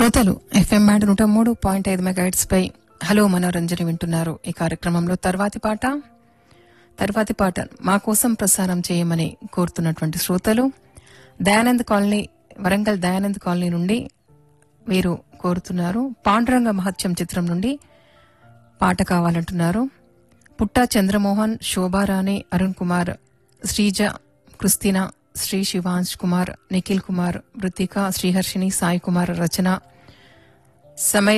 శ్రోతలు FM band నూట మూడు పాయింట్ ఐదు మెగాహెట్స్ పై హలో మనోరంజని వింటున్నారు ఈ కార్యక్రమంలో తర్వాతి పాట తర్వాతి పాట మా కోసం ప్రసారం చేయమని కోరుతున్నటువంటి శ్రోతలు దయానంద్ కాలనీ వరంగల్ దయానంద్ కాలనీ నుండి వీరు కోరుతున్నారు పాండురంగ మహత్యం చిత్రం నుండి పాట కావాలంటున్నారు పుట్టా చంద్రమోహన్ శోభారాణి అరుణ్ కుమార్ శ్రీజ క్రిస్తినా శ్రీ శివాంశ్ కుమార్ నిఖిల్ కుమార్ మృతిక శ్రీహర్షిని సాయి కుమార్ రచన సమయ